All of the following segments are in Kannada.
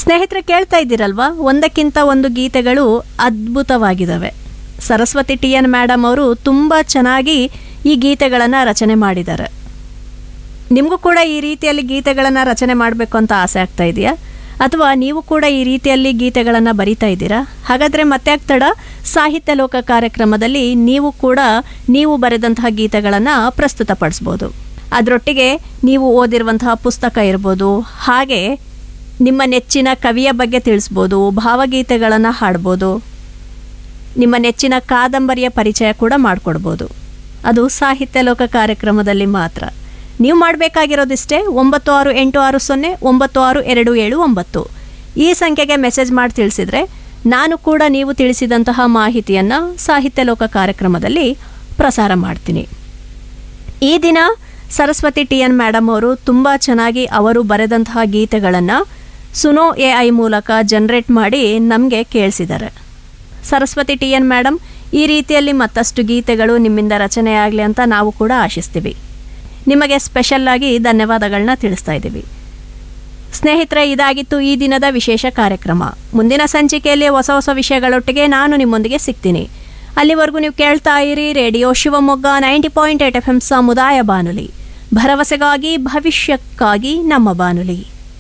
ಸ್ನೇಹಿತರೆ ಕೇಳ್ತಾ ಇದ್ದೀರಲ್ವಾ ಒಂದಕ್ಕಿಂತ ಒಂದು ಗೀತೆಗಳು ಅದ್ಭುತವಾಗಿದ್ದಾವೆ ಸರಸ್ವತಿ ಟಿ ಎನ್ ಮೇಡಮ್ ಅವರು ತುಂಬ ಚೆನ್ನಾಗಿ ಈ ಗೀತೆಗಳನ್ನು ರಚನೆ ಮಾಡಿದ್ದಾರೆ ನಿಮಗೂ ಕೂಡ ಈ ರೀತಿಯಲ್ಲಿ ಗೀತೆಗಳನ್ನು ರಚನೆ ಮಾಡಬೇಕು ಅಂತ ಆಸೆ ಆಗ್ತಾ ಇದೆಯಾ ಅಥವಾ ನೀವು ಕೂಡ ಈ ರೀತಿಯಲ್ಲಿ ಗೀತೆಗಳನ್ನು ಬರಿತಾ ಇದ್ದೀರಾ ಹಾಗಾದರೆ ಮತ್ತೆ ಆಗ್ತಡ ಸಾಹಿತ್ಯ ಲೋಕ ಕಾರ್ಯಕ್ರಮದಲ್ಲಿ ನೀವು ಕೂಡ ನೀವು ಬರೆದಂತಹ ಗೀತೆಗಳನ್ನು ಪ್ರಸ್ತುತಪಡಿಸ್ಬೋದು ಅದರೊಟ್ಟಿಗೆ ನೀವು ಓದಿರುವಂತಹ ಪುಸ್ತಕ ಇರ್ಬೋದು ಹಾಗೆ ನಿಮ್ಮ ನೆಚ್ಚಿನ ಕವಿಯ ಬಗ್ಗೆ ತಿಳಿಸ್ಬೋದು ಭಾವಗೀತೆಗಳನ್ನು ಹಾಡ್ಬೋದು ನಿಮ್ಮ ನೆಚ್ಚಿನ ಕಾದಂಬರಿಯ ಪರಿಚಯ ಕೂಡ ಮಾಡಿಕೊಡ್ಬೋದು ಅದು ಸಾಹಿತ್ಯ ಲೋಕ ಕಾರ್ಯಕ್ರಮದಲ್ಲಿ ಮಾತ್ರ ನೀವು ಮಾಡಬೇಕಾಗಿರೋದಿಷ್ಟೇ ಒಂಬತ್ತು ಆರು ಎಂಟು ಆರು ಸೊನ್ನೆ ಒಂಬತ್ತು ಆರು ಎರಡು ಏಳು ಒಂಬತ್ತು ಈ ಸಂಖ್ಯೆಗೆ ಮೆಸೇಜ್ ಮಾಡಿ ತಿಳಿಸಿದರೆ ನಾನು ಕೂಡ ನೀವು ತಿಳಿಸಿದಂತಹ ಮಾಹಿತಿಯನ್ನು ಸಾಹಿತ್ಯ ಲೋಕ ಕಾರ್ಯಕ್ರಮದಲ್ಲಿ ಪ್ರಸಾರ ಮಾಡ್ತೀನಿ ಈ ದಿನ ಸರಸ್ವತಿ ಟಿ ಎನ್ ಮೇಡಮ್ ಅವರು ತುಂಬ ಚೆನ್ನಾಗಿ ಅವರು ಬರೆದಂತಹ ಗೀತೆಗಳನ್ನು ಸುನೋ ಎ ಐ ಮೂಲಕ ಜನರೇಟ್ ಮಾಡಿ ನಮಗೆ ಕೇಳಿಸಿದ್ದಾರೆ ಸರಸ್ವತಿ ಟಿ ಎನ್ ಮೇಡಮ್ ಈ ರೀತಿಯಲ್ಲಿ ಮತ್ತಷ್ಟು ಗೀತೆಗಳು ನಿಮ್ಮಿಂದ ರಚನೆಯಾಗಲಿ ಅಂತ ನಾವು ಕೂಡ ಆಶಿಸ್ತೀವಿ ನಿಮಗೆ ಸ್ಪೆಷಲ್ಲಾಗಿ ಧನ್ಯವಾದಗಳನ್ನ ತಿಳಿಸ್ತಾ ಇದ್ದೀವಿ ಸ್ನೇಹಿತರೆ ಇದಾಗಿತ್ತು ಈ ದಿನದ ವಿಶೇಷ ಕಾರ್ಯಕ್ರಮ ಮುಂದಿನ ಸಂಚಿಕೆಯಲ್ಲಿ ಹೊಸ ಹೊಸ ವಿಷಯಗಳೊಟ್ಟಿಗೆ ನಾನು ನಿಮ್ಮೊಂದಿಗೆ ಸಿಗ್ತೀನಿ ಅಲ್ಲಿವರೆಗೂ ನೀವು ಕೇಳ್ತಾ ಇರಿ radio Shivamogga ninety point eight F M ಸಮುದಾಯ ಬಾನುಲಿ ಭರವಸೆಗಾಗಿ ಭವಿಷ್ಯಕ್ಕಾಗಿ ನಮ್ಮ ಬಾನುಲಿ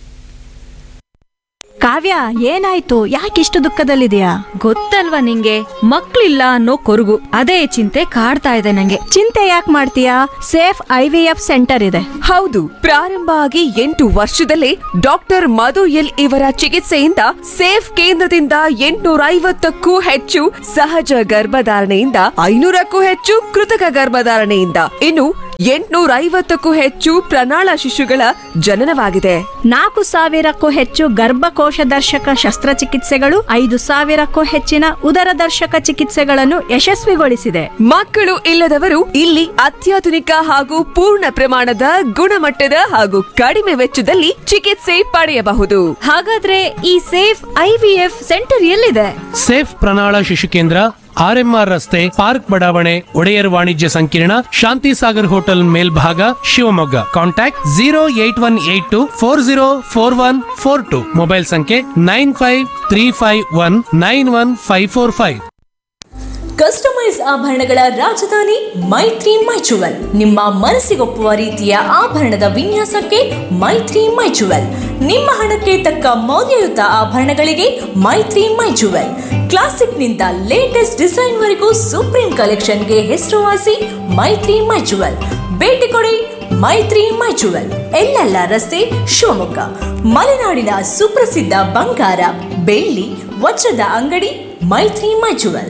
ಕಾವ್ಯ ಏನಾಯ್ತು ಯಾಕಿಷ್ಟು ದುಃಖದಲ್ಲಿದೆಯಾ ಗೊತ್ತಲ್ವಾ ನಿಂಗೆ ಮಕ್ಳಿಲ್ಲ ಅನ್ನೋ ಕೊರಗು ಅದೇ ಚಿಂತೆ ಕಾಡ್ತಾ ಇದೆ ನಂಗೆ ಚಿಂತೆ ಯಾಕೆ ಮಾಡ್ತೀಯಾ safe I V F centre ಇದೆ ಹೌದು ಪ್ರಾರಂಭ ಆಗಿ ಎಂಟು ವರ್ಷದಲ್ಲೇ ಡಾಕ್ಟರ್ ಮಧು ಎಲ್ ಇವರ ಚಿಕಿತ್ಸೆಯಿಂದ ಸೇಫ್ ಕೇಂದ್ರದಿಂದ ಎಂಟುನೂರ ಐವತ್ತಕ್ಕೂ ಹೆಚ್ಚು ಸಹಜ ಗರ್ಭಧಾರಣೆಯಿಂದ ಐನೂರಕ್ಕೂ ಹೆಚ್ಚು ಕೃತಕ ಗರ್ಭಧಾರಣೆಯಿಂದ ಇನ್ನು ಎಂಟುನೂರ ಐವತ್ತಕ್ಕೂ ಹೆಚ್ಚು ಪ್ರಣಾಳ ಶಿಶುಗಳ ಜನನವಾಗಿದೆ ನಾಲ್ಕು ಸಾವಿರಕ್ಕೂ ಹೆಚ್ಚು ಗರ್ಭಕೋಶ ದರ್ಶಕ ಶಸ್ತ್ರಚಿಕಿತ್ಸೆಗಳು ಐದು ಸಾವಿರಕ್ಕೂ ಹೆಚ್ಚಿನ ಉದರ ದರ್ಶಕ ಚಿಕಿತ್ಸೆಗಳನ್ನು ಯಶಸ್ವಿಗೊಳಿಸಿದೆ ಮಕ್ಕಳು ಇಲ್ಲದವರು ಇಲ್ಲಿ ಅತ್ಯಾಧುನಿಕ ಹಾಗೂ ಪೂರ್ಣ ಪ್ರಮಾಣದ ಗುಣಮಟ್ಟದ ಹಾಗೂ ಕಡಿಮೆ ವೆಚ್ಚದಲ್ಲಿ ಚಿಕಿತ್ಸೆ ಪಡೆಯಬಹುದು ಹಾಗಾದ್ರೆ ಈ ಸೇಫ್ ಐವಿಎಫ್ ಸೆಂಟರ್ ಎಲ್ಲಿದೆ ಸೇಫ್ ಪ್ರಣಾಳ ಶಿಶು ಕೇಂದ್ರ ಆರ್ಎಂಆರ್ ರಸ್ತೆ ಪಾರ್ಕ್ ಬಡಾವಣೆ ಒಡೆಯರ್ ವಾಣಿಜ್ಯ ಸಂಕೀರ್ಣ ಶಾಂತಿ ಸಾಗರ್ ಹೋಟೆಲ್ ಮೇಲ್ಭಾಗ Shivamogga contact zero eight one eight two four zero four one four two mobile ಸಂಖ್ಯೆ nine five three five one nine one five four five customise ಆಭರಣಗಳ ರಾಜಧಾನಿ ಮೈತ್ರಿ ಮೈಚುವಲ್ ನಿಮ್ಮ ಮನಸ್ಸಿಗೊಪ್ಪುವ ರೀತಿಯ ಆಭರಣದ ವಿನ್ಯಾಸಕ್ಕೆ ಮೈತ್ರಿ ಮೈಚುವಲ್ ನಿಮ್ಮ ಹಣಕ್ಕೆ ತಕ್ಕ ಮೌಲ್ಯಯುತ ಆಭರಣಗಳಿಗೆ ಮೈತ್ರಿ ಮೈಚುವಲ್ ಕ್ಲಾಸಿಕ್ನಿಂದ ಲೇಟೆಸ್ಟ್ ಡಿಸೈನ್ ವರೆಗೂ ಸುಪ್ರೀಂ ಕಲೆಕ್ಷನ್ಗೆ ಹೆಸರುವಾಸಿ ಮೈತ್ರಿ ಮೈಚುವಲ್ ಭೇಟಿ ಕೊಡಿ ಮೈತ್ರಿ ಮೈಚುವಲ್ ಎಲ್ಲೆಲ್ಲ ರಸ್ತೆ ಶಿವಮೊಗ್ಗ ಮಲೆನಾಡಿನ ಸುಪ್ರಸಿದ್ಧ ಬಂಗಾರ ಬೆಳ್ಳಿ ವಜ್ರದ ಅಂಗಡಿ ಮೈತ್ರಿ ಮೈಚುವಲ್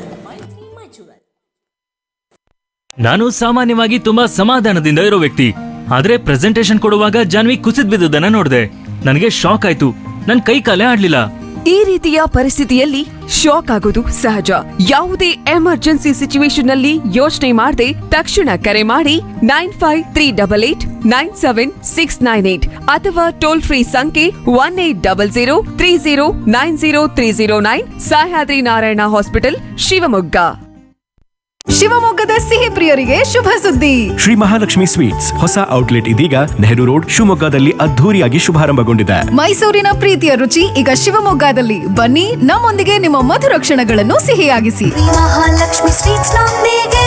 ನಾನು ಸಾಮಾನ್ಯವಾಗಿ ತುಂಬಾ ಸಮಾಧಾನದಿಂದ ಇರೋ ವ್ಯಕ್ತಿ ಆದ್ರೆ ಪ್ರೆಸೆಂಟೇಶನ್ ಕೊಡುವಾಗ ಜಾನ್ವಿ ಕುಸಿದ್ ಬಿದ್ದುದನ್ನ ನೋಡಿದೆ ನನಗೆ ಶಾಕ್ ಆಯ್ತು ನನ್ ಕೈ ಕಾಲೇ ಆಡ್ಲಿಲ್ಲ ಈ ರೀತಿಯ ಪರಿಸ್ಥಿತಿಯಲ್ಲಿ ಶಾಕ್ ಆಗೋದು ಸಹಜ ಯಾವುದೇ ಎಮರ್ಜೆನ್ಸಿ ಸಿಚುವೇಶನ್ ನಲ್ಲಿ ಯೋಚನೆ ಮಾಡದೆ ತಕ್ಷಣ ಕರೆ ಮಾಡಿ nine five three double eight nine seven six nine eight ಅಥವಾ ಟೋಲ್ ಫ್ರೀ ಸಂಖ್ಯೆ one eight double zero three zero nine zero three zero nine Sahyadri Narayana hospital Shivamogga ಶಿವಮೊಗ್ಗದ ಸಿಹಿ ಪ್ರಿಯರಿಗೆ ಶುಭ ಸುದ್ದಿ ಶ್ರೀ ಮಹಾಲಕ್ಷ್ಮಿ ಸ್ವೀಟ್ಸ್ ಹೊಸ ಔಟ್ಲೆಟ್ ಇದೀಗ ನೆಹರು ರೋಡ್ ಶಿವಮೊಗ್ಗದಲ್ಲಿ ಅದ್ಧೂರಿಯಾಗಿ ಶುಭಾರಂಭಗೊಂಡಿದೆ ಮೈಸೂರಿನ ಪ್ರೀತಿಯ ರುಚಿ ಈಗ ಶಿವಮೊಗ್ಗದಲ್ಲಿ ಬನ್ನಿ ನಮ್ಮೊಂದಿಗೆ ನಿಮ್ಮ ಮಧುರ ಕ್ಷಣಗಳನ್ನು ಸಿಹಿಯಾಗಿಸಿ ಮಹಾಲಕ್ಷ್ಮಿ ಸ್ವೀಟ್ಸ್ ನೊಂದಿಗೆ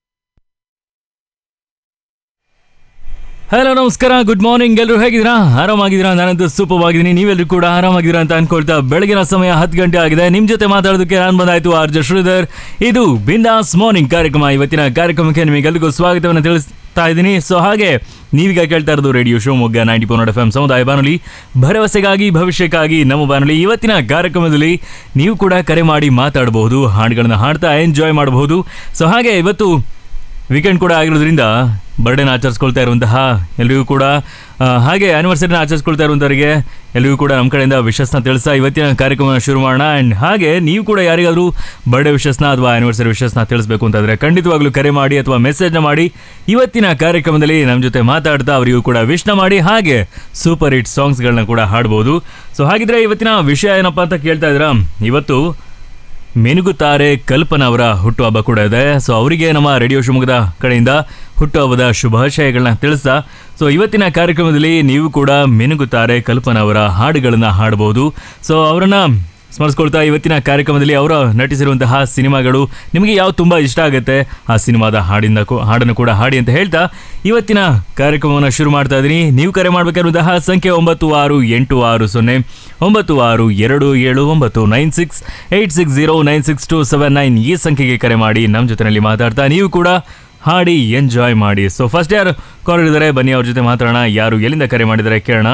ಹಲೋ ನಮಸ್ಕಾರ ಗುಡ್ ಮಾರ್ನಿಂಗ್ ಎಲ್ಲರೂ ಹೇಗಿದ್ದೀರಾ ಆರಾಮಾಗಿದ್ದೀರಾ ನಾನಂತೂ ಸೂಪರ್ ಆಗಿದ್ದೀನಿ ನೀವೆಲ್ಲರೂ ಕೂಡ ಆರಾಮಾಗಿದ್ದೀರಾ ಅಂತ ಅನ್ಕೊಳ್ತಾ ಬೆಳಗಿನ ಸಮಯ ಹತ್ತು ಗಂಟೆ ಆಗಿದೆ ನಿಮ್ ಜೊತೆ ಮಾತಾಡೋದಕ್ಕೆ ನಾನು ಬಂದಾಯ್ತು ಆರ್ ಜೆ ಶ್ರೀಧರ್ ಇದು ಬಿಂದಾಸ್ ಮಾರ್ನಿಂಗ್ ಕಾರ್ಯಕ್ರಮ ಇವತ್ತಿನ ಕಾರ್ಯಕ್ರಮಕ್ಕೆ ನಿಮಗೆಲ್ಲರಿಗೂ ಸ್ವಾಗತವನ್ನು ತಿಳಿಸ್ತಾ ಇದ್ದೀನಿ ಸೊ ಹಾಗೆ ನೀವೀಗ ಕೇಳ್ತಾ ಇರೋದು radio Shivamogga ninety four F M ಸಮುದಾಯ ಬಾನುಲಿ ಭರವಸೆಗಾಗಿ ಭವಿಷ್ಯಕ್ಕಾಗಿ ನಮ್ಮ ಬಾನುಲಿ ಇವತ್ತಿನ ಕಾರ್ಯಕ್ರಮದಲ್ಲಿ ನೀವು ಕೂಡ ಕರೆ ಮಾಡಿ ಮಾತಾಡಬಹುದು ಹಾಡುಗಳನ್ನ ಹಾಡ್ತಾ ಎಂಜಾಯ್ ಮಾಡಬಹುದು ಸೊ ಹಾಗೆ ಇವತ್ತು ವೀಕೆಂಡ್ ಕೂಡ ಆಗಿರೋದ್ರಿಂದ ಬರ್ಡೇನ ಆಚರಿಸ್ಕೊಳ್ತಾ ಇರುವಂತಹ ಎಲ್ರಿಗೂ ಕೂಡ ಆ, ಹಾಗೆ ಆನಿವರ್ಸರಿನ ಆಚರಿಸ್ಕೊಳ್ತಾ ಇರುವಂಥವರಿಗೆ ಎಲ್ರಿಗೂ ಕೂಡ ನಮ್ಮ ಕಡೆಯಿಂದ ವಿಶಸ್ನ ತಿಳಿಸ್ತಾ ಇವತ್ತಿನ ಕಾರ್ಯಕ್ರಮ ಶುರು ಮಾಡೋಣ ಆ್ಯಂಡ್ ಹಾಗೆ ನೀವು ಕೂಡ ಯಾರಿಗಾದರೂ ಬರ್ಡೇ ವಿಶಸ್ನ ಅಥವಾ ಆನಿವರ್ಸರಿ ವಿಶಸ್ನ ತಿಳಿಸ್ಬೇಕು ಅಂತಂದರೆ ಖಂಡಿತವಾಗ್ಲೂ ಕರೆ ಮಾಡಿ ಅಥವಾ ಮೆಸೇಜ್ನ ಮಾಡಿ ಇವತ್ತಿನ ಕಾರ್ಯಕ್ರಮದಲ್ಲಿ ನಮ್ಮ ಜೊತೆ ಮಾತಾಡ್ತಾ ಅವರಿಗೂ ಕೂಡ ವಿಶ್ನ ಮಾಡಿ ಹಾಗೆ ಸೂಪರ್ ಹಿಟ್ ಸಾಂಗ್ಸ್ಗಳನ್ನ ಕೂಡ ಹಾಡ್ಬೋದು ಸೊ ಹಾಗಿದ್ರೆ ಇವತ್ತಿನ ವಿಷಯ ಏನಪ್ಪ ಅಂತ ಕೇಳ್ತಾ ಇದ್ದೀರಾ ಇವತ್ತು ಮಿನುಗುತ್ತಾರೆ ಕಲ್ಪನಾ ಅವರ ಹುಟ್ಟುಹಬ್ಬ ಕೂಡ ಇದೆ ಸೊ ಅವರಿಗೆ ನಮ್ಮ ರೇಡಿಯೋ ಶಿವಮೊಗ್ಗದ ಕಡೆಯಿಂದ ಹುಟ್ಟುಹಬ್ಬದ ಶುಭಾಶಯಗಳನ್ನ ತಿಳಿಸ್ತಾ ಸೊ ಇವತ್ತಿನ ಕಾರ್ಯಕ್ರಮದಲ್ಲಿ ನೀವು ಕೂಡ ಮಿನುಗುತ್ತಾರೆ ಕಲ್ಪನಾ ಅವರ ಹಾಡುಗಳನ್ನ ಹಾಡಬಹುದು ಸೊ ಅವರನ್ನ ಸ್ಮರಿಸ್ಕೊಳ್ತಾ ಇವತ್ತಿನ ಕಾರ್ಯಕ್ರಮದಲ್ಲಿ ಅವರು ನಟಿಸಿರುವಂತಹ ಸಿನಿಮಾಗಳು ನಿಮಗೆ ಯಾವ ತುಂಬ ಇಷ್ಟ ಆಗುತ್ತೆ ಆ ಸಿನಿಮಾದ ಹಾಡಿಂದ ಕೂ- ಹಾಡನ್ನು ಕೂಡ ಹಾಡಿ ಅಂತ ಹೇಳ್ತಾ ಇವತ್ತಿನ ಕಾರ್ಯಕ್ರಮವನ್ನು ಶುರು ಮಾಡ್ತಾ ಇದ್ದೀನಿ ನೀವು ಕರೆ ಮಾಡಬೇಕಾಗಿರುವಂತಹ ಸಂಖ್ಯೆ ಒಂಬತ್ತು ಆರು ಎಂಟು ಆರು ಸೊನ್ನೆ ಒಂಬತ್ತು ಆರು ಎರಡು ಏಳು ಒಂಬತ್ತು nine six eight six zero nine six two seven nine ಈ ಸಂಖ್ಯೆಗೆ ಕರೆ ಮಾಡಿ ನಮ್ಮ ಜೊತೆಯಲ್ಲಿ ಮಾತಾಡ್ತಾ ನೀವು ಕೂಡ ಹಾಡಿ ಎಂಜಾಯ್ ಮಾಡಿ ಸೊ ಫಸ್ಟ್ ಯಾರು ಕಾಲ್ ಇದ್ದಾರೆ ಬನ್ನಿ ಅವ್ರ ಜೊತೆ ಮಾತಾಡೋಣ ಯಾರು ಎಲ್ಲಿಂದ ಕರೆ ಮಾಡಿದ್ದಾರೆ ಕೇಳೋಣ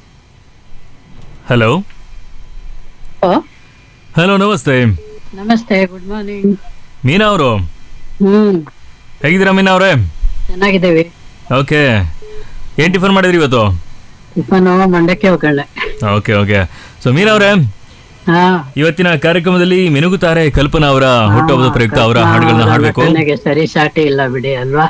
ಹಲೋ ಹಲೋ ನಮಸ್ತೆ ನಮಸ್ತೆ ಗುಡ್ ಮಾರ್ನಿಂಗ್ ಮೀನಾ ಅವರು ಹ್ಮ್ ಹೇಗಿದ್ದೀರಾ ಮೀನಾ ಅವರೇ ಚೆನ್ನಾಗಿದ್ದೇವೆ ಓಕೆ ಏನ್ ಟಿಫನ್ ಮಾಡಿದ್ರಿ ಇವತ್ತು ಟಿಫನು ಮಂಡಕ್ಕಿ ಒಗ್ಗರಣೆ ಓಕೆ ಓಕೆ ಸೊ ಮೀನಾ ಅವರೇ ಹಾ ಇವತ್ತಿನ ಕಾರ್ಯಕ್ರಮದಲ್ಲಿ ಮಿನುಗುತ್ತಾರೆ ಕಲ್ಪನಾ ಅವರ ಹುಟ್ಟುಹಬ್ಬದ ಪ್ರಯುಕ್ತ ಅವರ ಹಾಡುಗಳನ್ನ ಹಾಡಬೇಕು ನಟನೆಗೆ ಸರಿ ಸಾಟಿ ಇಲ್ಲ ಬಿಡಿ ಅಲ್ವಾ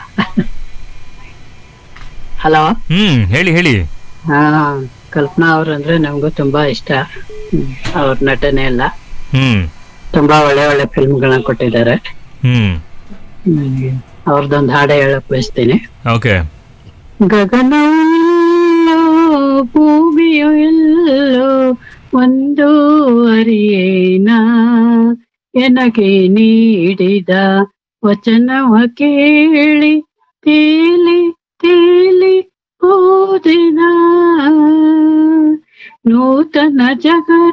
ಹಲೋ ಹ್ಮ್ ಹೇಳಿ ಹೇಳಿ ಹಾ ಕಲ್ಪನಾ ಅವ್ರಂದ್ರೆ ನಮಗೂ ತುಂಬಾ ಇಷ್ಟ ಹ್ಮ್. ಅವ್ರ ನಟನೆ ಎಲ್ಲ ಹ್ಮ್ ತುಂಬಾ ಒಳ್ಳೆ ಒಳ್ಳೆ ಫಿಲ್ಮ್ಗಳನ್ನ ಕೊಟ್ಟಿದ್ದಾರೆ ಹ್ಮ್ ಹ್ಮ್. ಅವ್ರದ್ದೊಂದು ಹಾಡೆ ಹೇಳಕ್ ಬಯಸ್ತೀನಿ ಓಕೆ ಗಗನವು ಎಲ್ಲೋ ಭೂಮಿಯು ಎಲ್ಲೋ ಒಂದು ಅರಿಯೇನ ಎನಗೆ ನೀಡಿದ ವಚನವ ಕೇಳಿ ತೇಲಿ ತೇಲಿ ಹೋದಿನ ನೂತನ ಜಗ